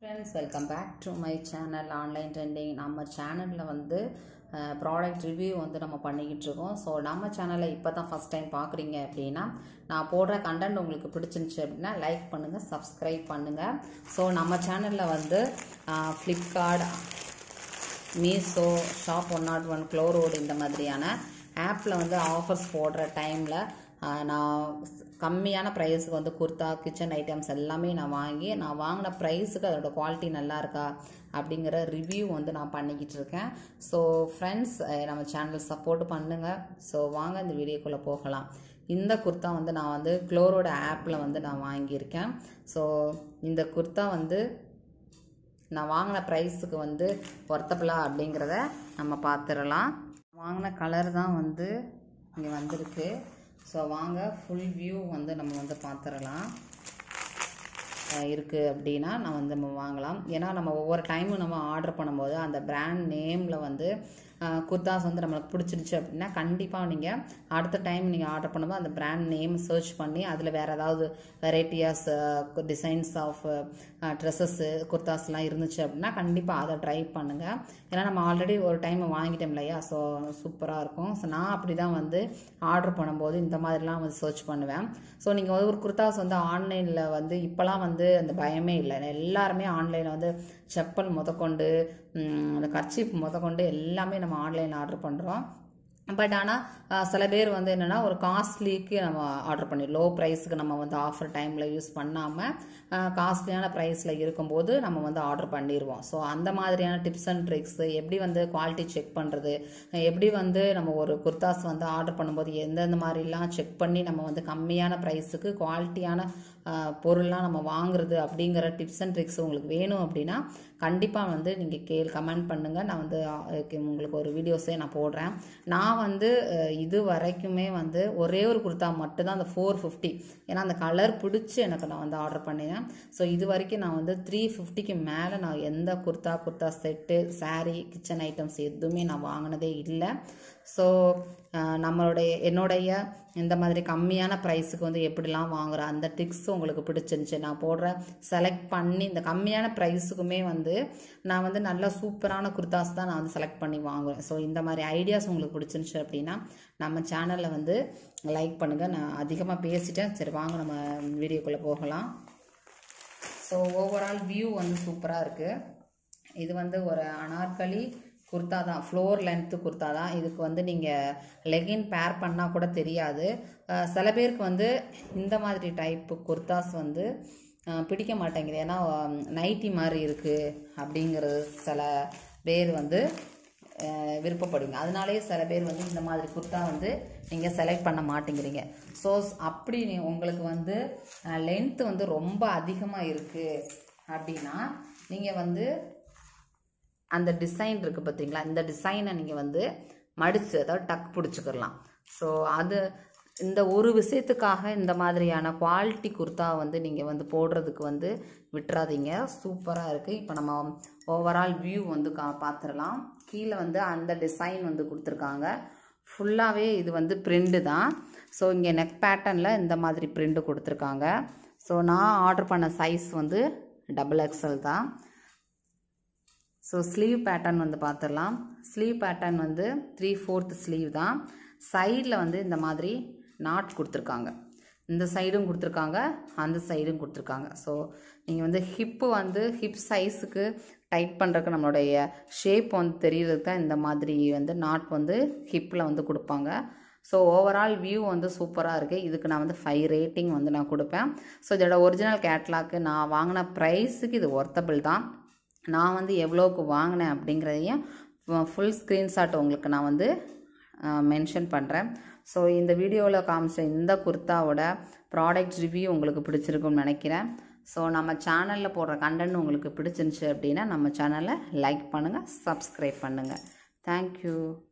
friends welcome back to my channel online trending நம்ம சேனலில் வந்து ப்ராடக்ட் ரிவ்யூ வந்து நம்ம பண்ணிக்கிட்டு இருக்கோம் ஸோ நம்ம சேனலை இப்போ தான் ஃபஸ்ட் டைம் பார்க்குறீங்க அப்படின்னா நான் போடுற கண்டென்ட் உங்களுக்கு பிடிச்சிருந்துச்சு அப்படின்னா லைக் பண்ணுங்கள் சப்ஸ்கிரைப் பண்ணுங்கள் ஸோ நம்ம சேனலில் வந்து Flipkart Meesho shop one not one GlowRoad இந்த மாதிரியான ஆப்பில் வந்து ஆஃபர்ஸ் போடுற டைமில் நான் கம்மியான ப்ரைஸுக்கு வந்து குர்தா கிச்சன் ஐட்டம்ஸ் எல்லாமே நான் வாங்கி நான் வாங்கின ப்ரைஸுக்கு அதோட குவாலிட்டி நல்லா இருக்கா அப்படிங்கிற ரிவ்யூ வந்து நான் பண்ணிக்கிட்டு இருக்கேன் ஸோ ஃப்ரெண்ட்ஸ் நம்ம சேனல் சப்போர்ட் பண்ணுங்கள் ஸோ வாங்க இந்த வீடியோக்குள்ளே போகலாம் இந்த குர்த்தா வந்து நான் வந்து க்ளோரோட ஆப்பில் வந்து நான் வாங்கியிருக்கேன் ஸோ இந்த குர்த்தா வந்து நான் வாங்கின ப்ரைஸுக்கு வந்து ஒர்த்தபிளா அப்படிங்கிறத நம்ம பார்த்துடலாம் வாங்கின கலர் தான் வந்து இங்கே வந்திருக்கு ஸோ வாங்க ஃபுல் வியூ வந்து நம்ம வந்து பார்த்துடலாம் இருக்குது அப்படின்னா நான் வந்து நம்ம வாங்கலாம் ஏன்னா நம்ம ஒவ்வொரு டைமும் நம்ம ஆர்டர் பண்ணும்போது அந்த பிராண்ட் நேமில் வந்து குர்தாஸ் வந்து நம்மளுக்கு பிடிச்சிருச்சு அப்படின்னா கண்டிப்பாக நீங்கள் அடுத்த டைம் நீங்கள் ஆர்டர் பண்ணும்போது அந்த பிராண்ட் நேம் சர்ச் பண்ணி அதில் வேறு ஏதாவது வெரைட்டியாஸ் டிசைன்ஸ் ஆஃப் ட்ரெஸ்ஸஸ்ஸு குர்தாஸ்லாம் இருந்துச்சு அப்படின்னா கண்டிப்பாக அதை ட்ரை பண்ணுங்கள் ஏன்னா நம்ம ஆல்ரெடி ஒரு டைம் வாங்கிட்டோம் இல்லையா ஸோ சூப்பராக இருக்கும் ஸோ நான் அப்படி தான் வந்து ஆர்டர் பண்ணும்போது இந்த மாதிரிலாம் வந்து சர்ச் பண்ணுவேன் ஸோ நீங்கள் வந்து ஒரு குர்தாஸ் வந்து ஆன்லைனில் வந்து இப்போலாம் வந்து அந்த பயமே இல்லை எல்லாருமே ஆன்லைனில் வந்து செப்பல் முதற்கொண்டு அந்த கர்ச்சீப் முதற்கொண்டு எல்லாமே நம்ம ஆன்லைனில் ஆர்டர் பண்ணுறோம் பட் ஆனால் சில பேர் வந்து என்னென்னா ஒரு காஸ்ட்லிக்கு நம்ம ஆர்டர் பண்ணி லோ ப்ரைஸுக்கு நம்ம வந்து ஆஃபர் டைமில் யூஸ் பண்ணாமல் காஸ்ட்லியான ப்ரைஸில் இருக்கும்போது நம்ம வந்து ஆர்டர் பண்ணிடுவோம் ஸோ அந்த மாதிரியான டிப்ஸ் அண்ட் ட்ரிக்ஸ் எப்படி வந்து குவாலிட்டி செக் பண்ணுறது எப்படி வந்து நம்ம ஒரு குர்தாஸ் வந்து ஆர்டர் பண்ணும்போது எந்தெந்த மாதிரிலாம் செக் பண்ணி நம்ம வந்து கம்மியான ப்ரைஸுக்கு குவாலிட்டியான பொருள்லாம் நம்ம வாங்குறது அப்படிங்கிற டிப்ஸ் அண்ட் ட்ரிக்ஸ் உங்களுக்கு வேணும் அப்படின்னா கண்டிப்பாக வந்து நீங்கள் கேள் கமெண்ட் பண்ணுங்கள் நான் வந்து உங்களுக்கு ஒரு வீடியோஸே நான் போடுறேன் நான் வந்து இது வரைக்குமே வந்து ஒரே ஒரு குர்த்தா மட்டும்தான் அந்த ஃபோர் ஃபிஃப்டி ஏன்னா அந்த கலர் பிடிச்சி எனக்கு நான் வந்து ஆர்டர் பண்ணினேன் ஸோ இது வரைக்கும் நான் வந்து த்ரீ ஃபிஃப்டிக்கு மேலே நான் எந்த kurta kurta set sari kitchen items எதுவுமே நான் வாங்கினதே இல்லை ஸோ நம்மளுடைய என்னுடைய இந்த மாதிரி கம்மியான ப்ரைஸுக்கு வந்து எப்படிலாம் வாங்குகிறேன் அந்த டிக்ஸ் உங்களுக்கு பிடிச்சிருந்துச்சு நான் போடுற செலக்ட் பண்ணி இந்த கம்மியான ப்ரைஸுக்குமே வந்து நான் வந்து நல்ல சூப்பரான குர்தாஸ் தான் நான் வந்து செலக்ட் பண்ணி வாங்குவேன் ஸோ இந்த மாதிரி ஐடியாஸ் உங்களுக்கு பிடிச்சிருந்துச்சு அப்படின்னா நம்ம சேனலில் வந்து லைக் பண்ணுங்கள் நான் அதிகமாக பேசிட்டேன் சரி வாங்க நம்ம வீடியோக்குள்ளே போகலாம் ஸோ ஓவரால் வியூ வந்து சூப்பராக இருக்குது இது வந்து ஒரு அனார்கலி குர்த்தா தான் ஃப்ளோர் லென்த்து குர்த்தா தான் இதுக்கு வந்து நீங்கள் லெகின் பேர் பண்ணால் கூட தெரியாது சில பேருக்கு வந்து இந்த மாதிரி டைப்பு குர்தாஸ் வந்து பிடிக்க மாட்டேங்குது ஏன்னா நைட்டி மாதிரி இருக்குது அப்படிங்கிறது சில பேர் வந்து விருப்பப்படுவீங்க அதனாலேயே சில பேர் வந்து இந்த மாதிரி குர்த்தா வந்து நீங்கள் செலக்ட் பண்ண மாட்டேங்கிறீங்க ஸோ அப்படி உங்களுக்கு வந்து லென்த்து வந்து ரொம்ப அதிகமாக இருக்குது அப்படின்னா நீங்கள் வந்து அந்த டிசைன் இருக்குது பார்த்தீங்களா இந்த டிசைனை நீங்கள் வந்து மடித்து அதாவது டக் பிடிச்சிக்கிடலாம் ஸோ அது இந்த ஒரு விஷயத்துக்காக இந்த மாதிரியான குவாலிட்டி குர்த்தா வந்து நீங்கள் வந்து போடுறதுக்கு வந்து விட்டுறாதீங்க சூப்பராக இருக்குது இப்போ நம்ம ஓவரால் வியூ வந்து கா பார்த்துடலாம் கீழே வந்து அந்த டிசைன் வந்து கொடுத்துருக்காங்க ஃபுல்லாகவே இது வந்து பிரிண்டு தான் ஸோ இங்கே நெக் பேட்டர்னில் இந்த மாதிரி பிரிண்டு கொடுத்துருக்காங்க ஸோ நான் ஆர்டர் பண்ண சைஸ் வந்து டபுள் எக்ஸல் தான் ஸோ ஸ்லீவ் பேட்டர்ன் வந்து பார்த்துடலாம் ஸ்லீவ் பேட்டர்ன் வந்து த்ரீ ஃபோர்த் ஸ்லீவ் தான் சைடில் வந்து இந்த மாதிரி நாட் கொடுத்துருக்காங்க இந்த சைடும் கொடுத்துருக்காங்க அந்த சைடும் கொடுத்துருக்காங்க ஸோ நீங்கள் வந்து ஹிப்பு வந்து ஹிப் சைஸுக்கு டைட் பண்ணுறதுக்கு நம்மளுடைய ஷேப் வந்து தெரியறதுக்கு தான் இந்த மாதிரி வந்து நாட் வந்து ஹிப்பில் வந்து கொடுப்பாங்க ஸோ ஓவரால் வியூ வந்து சூப்பராக இருக்குது இதுக்கு நான் வந்து ஃபைவ் ரேட்டிங் வந்து நான் கொடுப்பேன் ஸோ இதோட ஒரிஜினல் கேட்லாக்கு நான் வாங்கின ப்ரைஸுக்கு இது ஒர்த்தபிள் தான் நான் வந்து எவ்வளோக்கு வாங்கினேன் அப்படிங்கிறதையும் ஃபுல் ஸ்க்ரீன்ஷாட் உங்களுக்கு நான் வந்து மென்ஷன் பண்ணுறேன் ஸோ இந்த வீடியோவில் காமிச்ச இந்த குர்த்தாவோட ப்ராடக்ட் ரிவ்யூ உங்களுக்கு பிடிச்சிருக்குன்னு நினைக்கிறேன் ஸோ நம்ம சேனலில் போடுற கண்டென்ட் உங்களுக்கு பிடிச்சிருந்துச்சு அப்படின்னா நம்ம சேனலை லைக் பண்ணுங்கள் சப்ஸ்கிரைப் பண்ணுங்கள் தேங்க்யூ